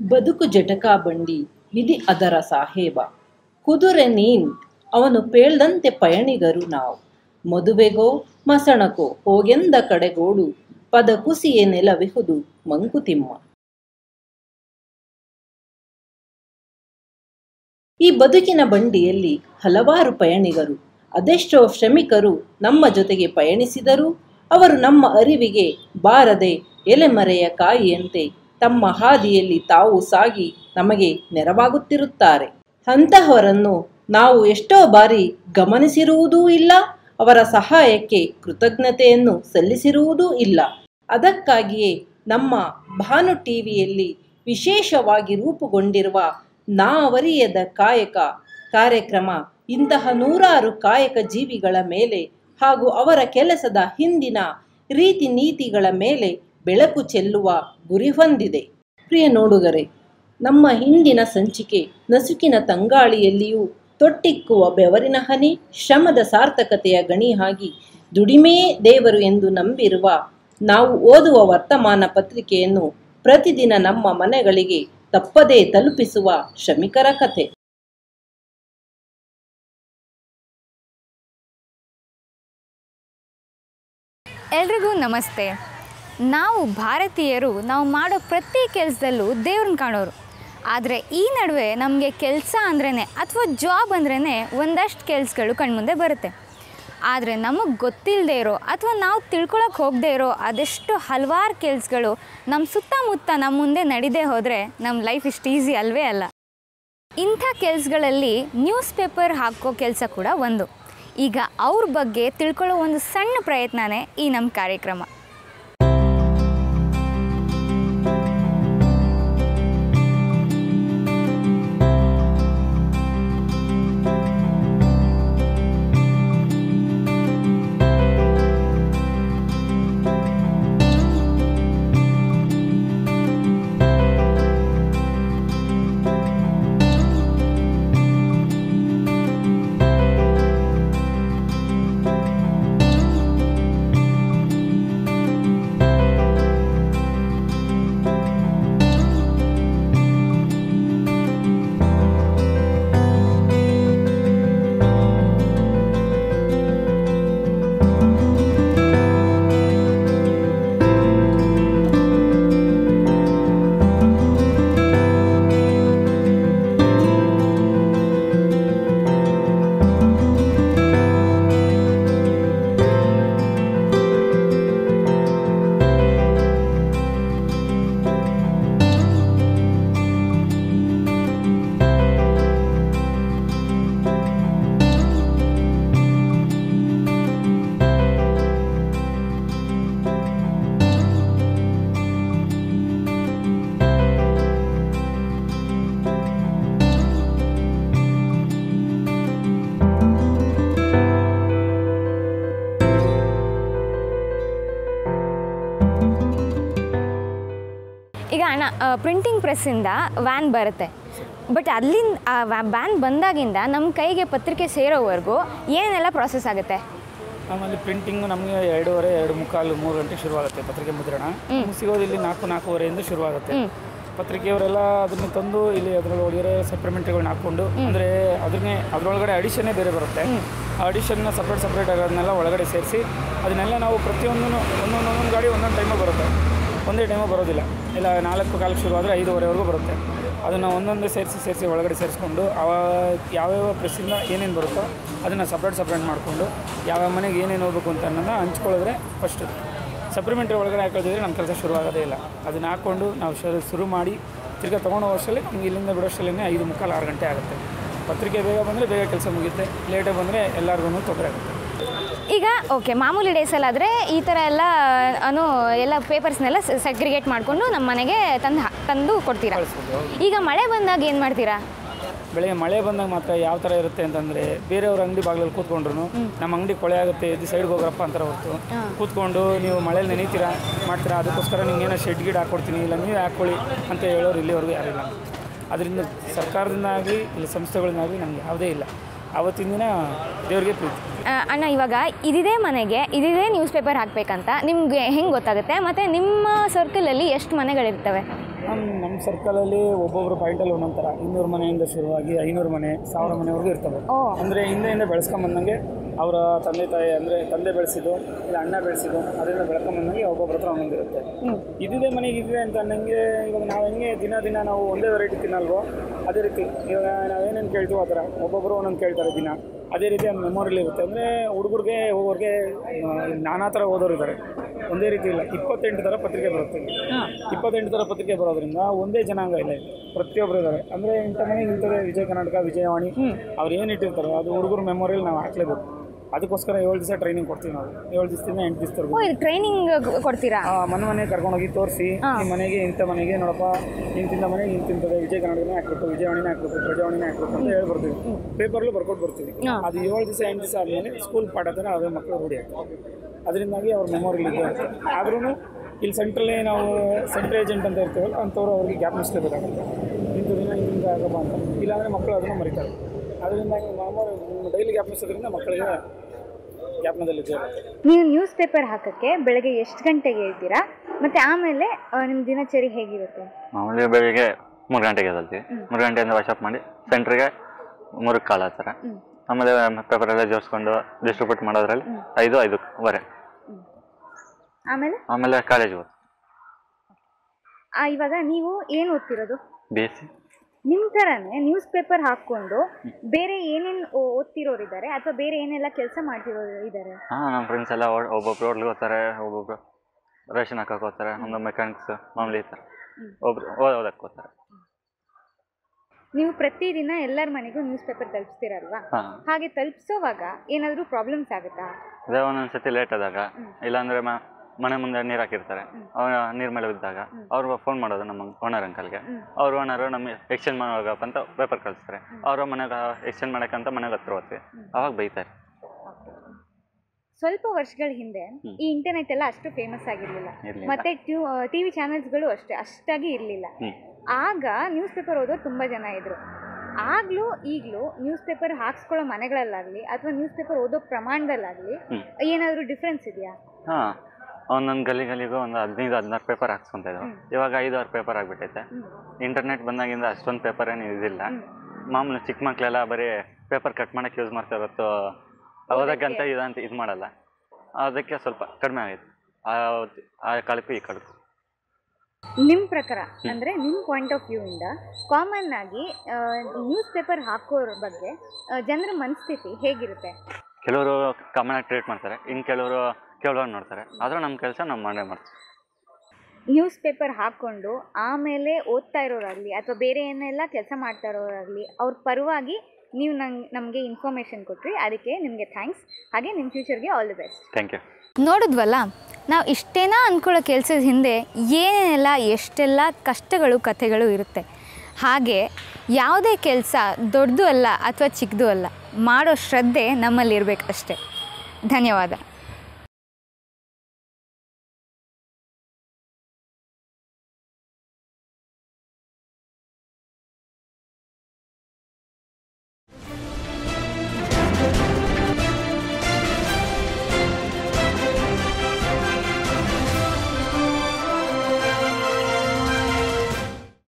ಬದುಕು ಜಟಕಾ ಬಂಡಿ ವಿಧಿ ಅದರ ಸಾಹೇಬ ಕುದುರೆ ನೀನ್ ಅವನು ಪೇಳ್ದಂತೆ ಪಯಣಿಗರು ನಾವು ಮದುವೆಗೋ ಮಸಣಕೋ ಹೋಗೆಂದ ಕಡೆಗೋಡು ಪದ ಕುಸಿಯೇ ನೆಲವಿಹುದು ಮಂಕುತಿಮ್ಮ ಈ ಬದುಕಿನ ಬಂಡಿಯಲ್ಲಿ ಹಲವಾರು ಪಯಣಿಗರು ಅದೆಷ್ಟೋ ಶ್ರಮಿಕರು ನಮ್ಮ ಜೊತೆಗೆ ಪಯಣಿಸಿದರೂ ಅವರು ನಮ್ಮ ಅರಿವಿಗೆ ಬಾರದೆ ಎಲೆಮರೆಯ ಕಾಯಿಯಂತೆ ತಮ್ಮ ಹಾದಿಯಲ್ಲಿ ತಾವು ಸಾಗಿ ನಮಗೆ ನೆರವಾಗುತ್ತಿರುತ್ತಾರೆ ಅಂತಹವರನ್ನು ನಾವು ಎಷ್ಟೋ ಬಾರಿ ಗಮನಿಸಿರುವುದೂ ಇಲ್ಲ ಅವರ ಸಹಾಯಕ್ಕೆ ಕೃತಜ್ಞತೆಯನ್ನು ಸಲ್ಲಿಸಿರುವುದೂ ಇಲ್ಲ ಅದಕ್ಕಾಗಿಯೇ ನಮ್ಮ ಭಾನು ಟಿವಿಯಲ್ಲಿ ವಿಶೇಷವಾಗಿ ರೂಪುಗೊಂಡಿರುವ ನಾವರಿಯದ ಕಾಯಕ ಕಾರ್ಯಕ್ರಮ ಇಂತಹ ನೂರಾರು ಕಾಯಕ ಜೀವಿಗಳ ಮೇಲೆ ಹಾಗೂ ಅವರ ಕೆಲಸದ ಹಿಂದಿನ ರೀತಿ ನೀತಿಗಳ ಮೇಲೆ ಬೆಳಕು ಚೆಲ್ಲುವ ಗುರಿ ಹೊಂದಿದೆ ಪ್ರಿಯ ನೋಡುಗರೆ ನಮ್ಮ ಹಿಂದಿನ ಸಂಚಿಕೆ ನಸುಕಿನ ತಂಗಾಳಿಯಲ್ಲಿಯೂ ತೊಟ್ಟಿಕ್ಕುವ ಬೆವರಿನ ಹನಿ ಶ್ರಮದ ಸಾರ್ಥಕತೆಯ ಗಣಿ ಆಗಿ ದುಡಿಮೆಯೇ ದೇವರು ಎಂದು ನಂಬಿರುವ ನಾವು ಓದುವ ವರ್ತಮಾನ ಪತ್ರಿಕೆಯನ್ನು ಪ್ರತಿದಿನ ನಮ್ಮ ಮನೆಗಳಿಗೆ ತಪ್ಪದೇ ತಲುಪಿಸುವ ಶ್ರಮಿಕರ ಕಥೆ ಎಲ್ರಿಗೂ ನಮಸ್ತೆ ನಾವು ಭಾರತೀಯರು ನಾವು ಮಾಡೋ ಪ್ರತಿ ಕೆಲಸದಲ್ಲೂ ದೇವ್ರನ್ನ ಕಾಣೋರು ಆದರೆ ಈ ನಡುವೆ ನಮಗೆ ಕೆಲಸ ಅಂದ್ರೇ ಅಥವಾ ಜಾಬ್ ಅಂದ್ರೇ ಒಂದಷ್ಟು ಕೆಲಸಗಳು ಕಣ್ಮುಂದೆ ಬರುತ್ತೆ ಆದರೆ ನಮಗೆ ಗೊತ್ತಿಲ್ಲದೆ ಇರೋ ಅಥವಾ ನಾವು ತಿಳ್ಕೊಳಕ್ಕೆ ಹೋಗದೆ ಇರೋ ಅದೆಷ್ಟು ಹಲವಾರು ಕೆಲಸಗಳು ನಮ್ಮ ಸುತ್ತಮುತ್ತ ನಮ್ಮ ಮುಂದೆ ನಡಿದೇ ಹೋದರೆ ನಮ್ಮ ಲೈಫ್ ಇಷ್ಟು ಈಸಿ ಅಲ್ವೇ ಅಲ್ಲ ಇಂಥ ಕೆಲಸಗಳಲ್ಲಿ ನ್ಯೂಸ್ ಪೇಪರ್ ಹಾಕೋ ಕೆಲಸ ಕೂಡ ಒಂದು ಈಗ ಅವ್ರ ಬಗ್ಗೆ ತಿಳ್ಕೊಳ್ಳೋ ಒಂದು ಸಣ್ಣ ಪ್ರಯತ್ನನೇ ಈ ನಮ್ಮ ಕಾರ್ಯಕ್ರಮ ಈಗ ಅಣ್ಣ ಪ್ರಿಂಟಿಂಗ್ ಪ್ರೆಸ್ಸಿಂದ ವ್ಯಾನ್ ಬರುತ್ತೆ ಬಟ್ ಅಲ್ಲಿಂದ ಆ ವ್ಯಾನ್ ಬಂದಾಗಿಂದ ನಮ್ಮ ಕೈಗೆ ಪತ್ರಿಕೆ ಸೇರೋವರೆಗೂ ಏನೆಲ್ಲ ಪ್ರಾಸೆಸ್ ಆಗುತ್ತೆ ಆಮೇಲೆ ಪ್ರಿಂಟಿಂಗು ನಮಗೆ ಎರಡೂವರೆ ಎರಡು ಮುಕ್ಕಾಲು ಮೂರು ಗಂಟೆ ಶುರುವಾಗುತ್ತೆ ಪತ್ರಿಕೆ ಮುದ್ರಣ ನಮ್ಗೆ ಸಿಗೋದು ಇಲ್ಲಿ ನಾಲ್ಕು ನಾಲ್ಕೂವರೆಯಿಂದ ಶುರುವಾಗುತ್ತೆ ಪತ್ರಿಕೆಯವರೆಲ್ಲ ಅದನ್ನು ತಂದು ಇಲ್ಲಿ ಅದರೊಳಗಡೆ ಸಪ್ಲಿಮೆಂಟ್ಗಳನ್ನ ಹಾಕ್ಕೊಂಡು ಅಂದರೆ ಅದನ್ನೇ ಅದರೊಳಗಡೆ ಅಡಿಷನ್ನೇ ಬೇರೆ ಬರುತ್ತೆ ಆ ಅಡಿಷನ್ನ ಸಪ್ರೇಟ್ ಸಪ್ರೇಟ್ ಆಗೋದನ್ನೆಲ್ಲ ಒಳಗಡೆ ಸೇರಿಸಿ ಅದನ್ನೆಲ್ಲ ನಾವು ಪ್ರತಿಯೊಂದೂ ಒಂದೊಂದು ಒಂದೊಂದು ಗಾಡಿ ಒಂದೊಂದು ಟೈಮು ಬರುತ್ತೆ ಒಂದೇ ಟೈಮು ಬರೋದಿಲ್ಲ ಇಲ್ಲ ನಾಲ್ಕು ಕಾಲಕ್ಕೆ ಶುರುವಾದರೆ ಐದೂವರೆವರೆಗೂ ಬರುತ್ತೆ ಅದನ್ನು ಒಂದೊಂದೇ ಸೇರಿಸಿ ಸೇರಿಸಿ ಒಳಗಡೆ ಸೇರಿಸ್ಕೊಂಡು ಅವ ಯಾವ್ಯಾವ ಪ್ರೆಸ್ಸಿಂದ ಏನೇನು ಬರುತ್ತೋ ಅದನ್ನು ಸಪ್ರೇಟ್ ಸಪ್ರೇಟ್ ಮಾಡಿಕೊಂಡು ಯಾವ್ಯಾವ ಮನೆಗೆ ಏನೇನು ಹೋಗ್ಬೇಕು ಅಂತ ಅನ್ನೋದನ್ನ ಹಂಚ್ಕೊಳ್ಳೋದ್ರೆ ಫಸ್ಟು ಸಪ್ಲಿಮೆಂಟ್ರಿ ಒಳಗಡೆ ಹಾಕೋದಿದ್ರೆ ನಮ್ಮ ಕೆಲಸ ಶುರು ಆಗೋದೇ ಇಲ್ಲ ಅದನ್ನ ಹಾಕ್ಕೊಂಡು ನಾವು ಶುರು ಶುರು ಮಾಡಿ ತಿರ್ಗಾ ತೊಗೊಂಡು ಹೋಗೋಷ್ಟರಲ್ಲಿ ನಮ್ಗೆ ಇಲ್ಲಿಂದ ಬಿಡೋಷ್ಟರಲ್ಲೇ ಐದು ಮುಕ್ಕಾಲು ಆರು ಗಂಟೆ ಆಗುತ್ತೆ ಪತ್ರಿಕೆ ಬೇಗ ಬಂದರೆ ಬೇಗ ಕೆಲಸ ಮುಗಿಯುತ್ತೆ ಲೇಟಾಗಿ ಬಂದರೆ ಎಲ್ಲರಿಗೂ ತೊಂದರೆ ಆಗುತ್ತೆ ಈಗ ಓಕೆ ಮಾಮೂಲಿ ಡೇಸಲ್ಲಾದರೆ ಈ ಥರ ಎಲ್ಲ ಅನು ಎಲ್ಲ ಪೇಪರ್ಸ್ನೆಲ್ಲ ಸೆಗ್ರಿಗೇಟ್ ಮಾಡಿಕೊಂಡು ನಮ್ಮ ಮನೆಗೆ ತಂದು ಹಾ- ತಂದು ಕೊಡ್ತೀರಾ ಕಳಿಸ್ಬೋದು ಈಗ ಮಳೆ ಬಂದಾಗ ಏನು ಮಾಡ್ತೀರಾ ಬೆಳಗ್ಗೆ ಮಳೆ ಬಂದಾಗ ಮಾತ್ರ ಯಾವ ಥರ ಇರುತ್ತೆ ಅಂತಂದರೆ ಬೇರೆಯವ್ರ ಅಂಗಡಿ ಬಾಗಿಲಲ್ಲಿ ಕೂತ್ಕೊಂಡ್ರು ನಮ್ಮ ಅಂಗಡಿ ಕೊಳೆ ಆಗುತ್ತೆ ಇದು ಸೈಡ್ಗೆ ಹೋಗ್ರಪ್ಪ ಅಂತಾರೆ ಹೊರತು ಕೂತ್ಕೊಂಡು ನೀವು ಮಳೇಲಿ ನೆನೀತೀರಾ ಮಾಡ್ತೀರಾ ಅದಕ್ಕೋಸ್ಕರ ನಿಮ್ಗೆ ಏನೋ ಶೆಡ್ ಗಿಡ ಹಾಕ್ಕೊಡ್ತೀನಿ ಇಲ್ಲ ನೀವು ಹಾಕ್ಕೊಳ್ಳಿ ಅಂತ ಹೇಳೋರು ಇಲ್ಲಿವರೆಗೂ ಯಾರಿಲ್ಲ ಅದರಿಂದ ಸರ್ಕಾರದಿಂದ ಆಗಲಿ ಇಲ್ಲ ಸಂಸ್ಥೆಗಳಿಂದಾಗಲಿ ನಮ್ಗೆ ಯಾವುದೇ ಇಲ್ಲ ಆವತ್ತಿನ ದಿನ ದೇವ್ರಿಗೆ ಪ್ರೀತಿ ಆ, ಅಣ್ಣ ಇವಾಗ ಇದಿದೆ ಮನೆಗೆ ಇದಿದೆ ನ್ಯೂಸ್ ಪೇಪರ್ ಹಾಕಬೇಕಂತ ನಿಮಗೆ ಹೆಂಗೆ ಗೊತ್ತಾಗುತ್ತೆ ಮತ್ತು ನಿಮ್ಮ ಸರ್ಕಲಲ್ಲಿ ಎಷ್ಟು ಮನೆಗಳಿರ್ತವೆ ನಮ್ಮ ನಮ್ಮ ಸರ್ಕಲಲ್ಲಿ ಒಬ್ಬೊಬ್ಬರು ಪಾಯಿಂಟಲ್ಲಿ ಒಂದೊಂದು ಥರ ಇನ್ನೂರು ಮನೆಯಿಂದ ಶುರುವಾಗಿ ಐನೂರು ಮನೆ ಸಾವಿರ ಮನೆವರೆಗೂ ಇರ್ತವೆ ಓ ಅಂದರೆ ಹಿಂದೆಯಿಂದ ಬೆಳೆಸ್ಕೊಂಬಂದಂಗೆ ಅವರ ತಂದೆ ತಾಯಿ ಅಂದರೆ ತಂದೆ ಬೆಳೆಸಿದ್ದು ಇಲ್ಲ ಅಣ್ಣ ಬೆಳೆಸಿದ್ದು ಅದರಿಂದ ಬೆಳ್ಕೊಂಬಂದಂಗೆ ಒಬ್ಬೊಬ್ಬರ ಹತ್ರ ಒಂದೊಂದು ಇರುತ್ತೆ ಹ್ಮ್. ಇದಿದೆ ಮನೆಗೆ ಇದಿದೆ ಅಂತ ಅನ್ನಂಗೆ ಇವಾಗ ನಾವು ಹೆಂಗೆ ದಿನ ದಿನ ನಾವು ಒಂದೇ ವೆರೈಟಿ ತಿನ್ನಲ್ವೋ ಅದೇ ರೀತಿ ಇವಾಗ ನಾವೇನೇನು ಕೇಳ್ತೀವೋ ಆ ಥರ ಒಬ್ಬೊಬ್ಬರು ಒಂದೊಂದು ಕೇಳ್ತಾರೆ ದಿನ ಅದೇ ರೀತಿ ಒಂದು ಮೆಮೊರಿಲಿ ಇರುತ್ತೆ ಅಂದರೆ ಹುಡುಗರಿಗೆ ಹೋಗೋರಿಗೆ ನಾನಾ ಥರ ಓದೋರು ಇದ್ದಾರೆ ಒಂದೇ ರೀತಿ ಇಲ್ಲ ಇಪ್ಪತ್ತೆಂಟು ಥರ ಪತ್ರಿಕೆ ಬರುತ್ತೆ ಹಾಂ ಇಪ್ಪತ್ತೆಂಟು ಥರ ಪತ್ರಿಕೆ ಬರೋದ್ರಿಂದ ಒಂದೇ ಜನಾಂಗ ಇಲ್ಲ ಇಲ್ಲಿ ಪ್ರತಿಯೊಬ್ಬರು ಇದ್ದಾರೆ ಅಂದರೆ ಇಂಥ ಮನೆಗೆ ಇಂಥದ್ದೇ ವಿಜಯ ಕರ್ನಾಟಕ ವಿಜಯವಾಣಿ ಅವ್ರು ಏನು ಇಟ್ಟಿರ್ತಾರೆ ಅದು ಹುಡುಗರು ಮೆಮೊರಿಯಲ್ಲಿ ನಾವು ಹಾಕ್ಲೇಬೇಕು ಅದಕ್ಕೋಸ್ಕರ ಏಳು ದಿವಸ ಟ್ರೈನಿಂಗ್ ಕೊಡ್ತೀವಿ ನಾವು ಏಳು ದಿವಸದಿಂದ ಎಂಟು ಓ ದಿವಸದವರೆಗೂ ಇದು ಟ್ರೈನಿಂಗ್ ಕೊಡ್ತೀರಾ ಮನೆ ಮನೆ ಕರ್ಕೊಂಡೋಗಿ ತೋರಿಸಿ ನಿಮ್ಮ ಮನೆಗೆ ಇಂಥ ಮನೆಗೆ ನೋಡಪ್ಪ ಇಂತಿಂಥ ಮನೆಗೆ ಇಂತಿಂಥದ್ದು ವಿಜಯ ಕನ್ನಡನೇ ಹಾಕ್ಬೇಕು ವಿಜಯವಾಣಿನೇ ಹಾಕ್ಬೇಕು ಪ್ರಜಾವಾಣಿನೇ ಹಾಕ್ಬೇಕು ಅಂತ ಹೇಳಿ ಬರ್ತೀವಿ ಪೇಪರ್ಲು ಬರ್ಕೊಟ್ಟು ಬರ್ತೀವಿ ಹಾ. ಅದು ಏಳು ದಿವಸ ಎಂಟು ದಿವಸ ಆದಮೇಲೆ ಸ್ಕೂಲ್ ಪಾಠ ಥರ ಅವೇ ಮಕ್ಕಳು ರೂಢಿ ಆಗ್ತವೆ ಅದರಿಂದಾಗಿ ಅವ್ರ ಮೆಮೊರಿಲಿ ಇದೆ ಆದ್ರೂ ಇಲ್ಲಿ ಸೆಂಟ್ರಲ್ಲಿ ನಾವು ಸೆಂಟ್ರ್ ಏಜೆಂಟ್ ಅಂತ ಇರ್ತೀವಲ್ಲ ಅಂಥವ್ರು ಅವ್ರಿಗೆ ಗ್ಯಾಪ್ ಮಿಸ್ಲೇಬೇಕಾಗುತ್ತೆ ಇಂಥ ದಿನ ಇಂಥ ಆಗಪ್ಪ ಅಂತ ಇಲ್ಲಾಂದರೆ ಮಕ್ಕಳು ಅದನ್ನು ಮರಿತಾರೆ ಅದರಿಂದಾಗಿ ಮಾಮೂಲು ಡೈಲಿ ಗ್ಯಾಪ್ ಮಿಸೋದ್ರಿಂದ ಮಕ್ಕಳಿಗೆ ಜ್ಞಾಪನದಲ್ಲಿದೆ ನೀವು ನ್ಯೂಸ್ ಪೇಪರ್ ಹಾಕಕ್ಕೆ ಬೆಳಗ್ಗೆ ಎಷ್ಟು ಗಂಟೆಗೆ ಹೇಳ್ತೀರಾ ಮತ್ತೆ ಆಮೇಲೆ ಆ, ನಿಮ್ಮ ದಿನಚರಿ ಹೇಗಿರುತ್ತೆ ಮಾಮೂಲಿ ಬೆಳಿಗ್ಗೆ ಮೂರು ಗಂಟೆಗೆ ಎದ್ದೇಳ್ತೀವಿ ಮೂರು ಗಂಟೆಯಿಂದ ವಾಶಪ್ ಮಾಡಿ ಸೆಂಟ್ರಿಗೆ ಮೂರಕ್ಕೆ ಕಾಳು ಹಾಕ್ತಾರೆ ಆಮೇಲೆ ಪೇಪರ್ ಎಲ್ಲ ಜೋಡಿಸ್ಕೊಂಡು ಡಿಸ್ಟ್ರಿಬ್ಯೂಟ್ ಮಾಡೋದ್ರಲ್ಲಿ ಐದು ಐದುವರೆ ಆಮೇಲೆ ಆಮೇಲೆ ಕಾಲೇಜ್ಗೆ ಹೋಗ್ತೀವಿ ಆ, ಇವಾಗ ನೀವು ಏನು ಓದ್ತಿರೋದು ಬಿ ಎಸ್ ಸಿ ನಿಮ್ಮ ಥರನೇ ನ್ಯೂಸ್ ಪೇಪರ್ ಹಾಕ್ಕೊಂಡು ಬೇರೆ ಏನೇನು ಓದ್ತಿರೋರು ಇದ್ದಾರೆ ಅಥವಾ ಬೇರೆ ಏನೆಲ್ಲ ಕೆಲಸ ಮಾಡ್ತಿರೋರು ಇದ್ದಾರೆ ಹಾಂ ನಮ್ಮ ಫ್ರೆಂಡ್ಸ್ ಎಲ್ಲ ಒ- ಒಬ್ಬೊಬ್ರು ಹೋಟ್ಲಿಗೆ ಹೋಗ್ತಾರೆ ಒಬ್ಬೊಬ್ರು ರೇಷನ್ ಹಾಕಕ್ಕೆ ಹೋಗ್ತಾರೆ ಒಂದು ಮೆಕ್ಯಾನಿಕ್ಸ್ ಮಾಮೂಲಿ ಈ ಥರ ಒಬ್ರು ಓದೋದಕ್ಕೆ ಹೋಗ್ತಾರೆ ನೀವು ಪ್ರತಿದಿನ ಎಲ್ಲರ ಮನೆಗೂ ನ್ಯೂಸ್ ಪೇಪರ್ ತಲುಪಿಸ್ತೀರಲ್ವಾ ಹಾಂ ಹಾಗೆ ತಲುಪಿಸೋವಾಗ ಏನಾದರೂ ಪ್ರಾಬ್ಲಮ್ಸ್ ಆಗುತ್ತಾ ಅದೇ ಒಂದೊಂದು ಸತಿ ಲೇಟ್ ಆದಾಗ ಇಲ್ಲಾಂದರೆ ಮ ಮನೆ ಮುಂದೆ ನೀರು ಹಾಕಿರ್ತಾರೆ ಅವ್ರ ನೀರು ಮೇಲೆ ಬಿದ್ದಾಗ ಅವ್ರು ಫೋನ್ ಮಾಡೋದು ನಮ್ಮ ಓನರ್ ಅಂಕಲ್ಗೆ ಅವ್ರ ಓನರು ನಮಗೆ ಎಕ್ಸ್ಚೇಂಜ್ ಮಾಡೋಗಪ್ಪ ಅಂತ ಪೇಪರ್ ಕಳಿಸ್ತಾರೆ ಅವ್ರ ಮನೆಗೆ ಎಕ್ಸ್ಚೇಂಜ್ ಮಾಡೋಕ್ಕಂತ ಮನೆಗೆ ಹತ್ರ ಹೋಗ್ತೀವಿ ಅವಾಗ ಬೈತಾರೆ ಸ್ವಲ್ಪ ವರ್ಷಗಳ ಹಿಂದೆ ಈ ಇಂಟರ್ನೆಟ್ ಎಲ್ಲ ಅಷ್ಟು ಫೇಮಸ್ ಆಗಿರಲಿಲ್ಲ ಇರ್ಲಿಲ್ಲ. ಮತ್ತೆ ಟಿವಿ ಚಾನೆಲ್ಸ್ಗಳು ಅಷ್ಟೇ ಅಷ್ಟಾಗಿ ಇರಲಿಲ್ಲ ಹ್ಞೂ ಆಗ ನ್ಯೂಸ್ ಪೇಪರ್ ಓದೋರು ತುಂಬ ಜನ ಇದ್ರು ಆಗ್ಲೂ ಈಗಲೂ ನ್ಯೂಸ್ ಪೇಪರ್ ಹಾಕ್ಸ್ಕೊಳ್ಳೋ ಮನೆಗಳಲ್ಲಾಗಲಿ ಅಥವಾ ನ್ಯೂಸ್ ಪೇಪರ್ ಓದೋ ಪ್ರಮಾಣದಲ್ಲಾಗಲಿ ಹ್ಮ್. ಏನಾದರೂ ಡಿಫ್ರೆನ್ಸ್ ಇದೆಯಾ ಹಾಂ ಒಂದೊಂದು ಗಲಿ ಗಲಿಗೂ ಒಂದು ಹದಿನೈದು ಹದಿನಾರು ಪೇಪರ್ ಹಾಕ್ಸ್ಕೊಂತ ಇದ್ರು ಇವಾಗ ಐದು ಆರು ಪೇಪರ್ ಆಗಿಬಿಟ್ಟೈತೆ ಇಂಟರ್ನೆಟ್ ಬಂದಾಗಿಂದ ಅಷ್ಟೊಂದು ಪೇಪರ್ ಏನು ಇದಿಲ್ಲ ಮಾಮೂಲಿ ಚಿಕ್ಕ ಮಕ್ಕಳೆಲ್ಲ ಬರೀ ಪೇಪರ್ ಕಟ್ ಮಾಡೋಕ್ಕೆ ಯೂಸ್ ಮಾಡ್ತಾ ಇರುತ್ತೋ ಓದಕ್ಕಂತ ಇದಂತ ಇದು ಮಾಡಲ್ಲ ಅದಕ್ಕೆ ಸ್ವಲ್ಪ ಕಡಿಮೆ ಆಗೈತೆ ಆ ಆ ಕಾಲಕ್ಕೂ ಈ ಕಾಲಕ್ಕೂ ನಿಮ್ಮ ಪ್ರಕಾರ ಅಂದರೆ ನಿಮ್ಮ ಪಾಯಿಂಟ್ ಆಫ್ ವ್ಯೂ ಇಂದ ಕಾಮನ್ ಆಗಿ ನ್ಯೂಸ್ ಪೇಪರ್ ಹಾಕೋರ ಬಗ್ಗೆ ಜನರ ಮನಸ್ಥಿತಿ ಹೇಗಿರುತ್ತೆ ಕೆಲವರು ಕಾಮನಾಗಿ ಟ್ರೀಟ್ ಮಾಡ್ತಾರೆ ಇನ್ನು ಕೆಲವರು ಕೇಳುವಾಗ ನೋಡ್ತಾರೆ ಆದರೂ ನಮ್ಮ ಕೆಲಸ ನಾವು ಮಾಡೇ ಮಾಡ್ತೀವಿ ನ್ಯೂಸ್ ಪೇಪರ್ ಹಾಕ್ಕೊಂಡು ಆಮೇಲೆ ಓದ್ತಾ ಇರೋರಾಗಲಿ ಅಥವಾ ಬೇರೆ ಏನೆಲ್ಲ ಕೆಲಸ ಮಾಡ್ತಾ ಇರೋರಾಗಲಿ ಅವ್ರ ಪರವಾಗಿ ನೀವು ನಂಗೆ ನಮಗೆ ಇನ್ಫಾರ್ಮೇಷನ್ ಕೊಟ್ರಿ ಅದಕ್ಕೆ ನಿಮಗೆ ಥ್ಯಾಂಕ್ಸ್ ಹಾಗೆ ನಿಮ್ಮ ಫ್ಯೂಚರ್ಗೆ all the best thank you ನೋಡಿದ್ವಲ್ಲ ನಾವು ಇಷ್ಟೇನಾ ಅಂದ್ಕೊಳ್ಳೋ ಕೆಲಸದ ಹಿಂದೆ ಏನೇನೆಲ್ಲ ಎಷ್ಟೆಲ್ಲ ಕಷ್ಟಗಳು ಕಥೆಗಳು ಇರುತ್ತೆ ಹಾಗೆ ಯಾವುದೇ ಕೆಲಸ ದೊಡ್ಡದು ಅಲ್ಲ ಅಥವಾ ಚಿಕ್ಕದು ಅಲ್ಲ ಮಾಡೋ ಶ್ರದ್ಧೆ ನಮ್ಮಲ್ಲಿರಬೇಕಷ್ಟೆ ಧನ್ಯವಾದ